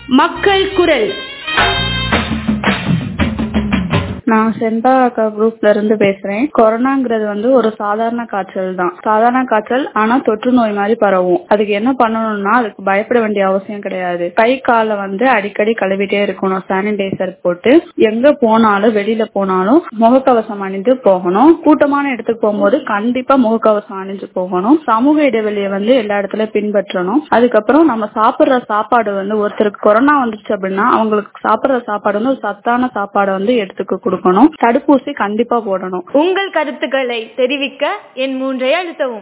மக்கள் குரல் நான் செம்பா அக்கா குரூப்ல இருந்து பேசுறேன் கொரோனாங்கிறது வந்து ஒரு சாதாரண காய்ச்சல் தான் சாதாரண காய்ச்சல் ஆனா தொற்று நோய் மாதிரி பரவும் அதுக்கு என்ன பண்ணணும்னா அதுக்கு பயப்பட வேண்டிய அவசியம் கிடையாது கை காலை வந்து அடிக்கடி கழுவிட்டே இருக்கணும் சானிடைசர் போட்டு எங்க போனாலும் வெளியில போனாலும் முகக்கவசம் அணிந்து போகணும் கூட்டமான இடத்துக்கு போகும்போது கண்டிப்பா முகக்கவசம் அணிஞ்சு போகணும் சமூக இடைவெளியை வந்து எல்லா இடத்துலயும் பின்பற்றணும் அதுக்கப்புறம் நம்ம சாப்பிடுற சாப்பாடு வந்து ஒருத்தருக்கு கொரோனா வந்துருச்சு அப்படின்னா அவங்களுக்கு சாப்பிடுற சாப்பாடு வந்து ஒரு சத்தான சாப்பாடை வந்து எடுத்துக்க கொடுக்கணும் தடுப்பூசி கண்டிப்பா போடணும் உங்கள் கருத்துக்களை தெரிவிக்க என் மூன்றை அழுத்தவும்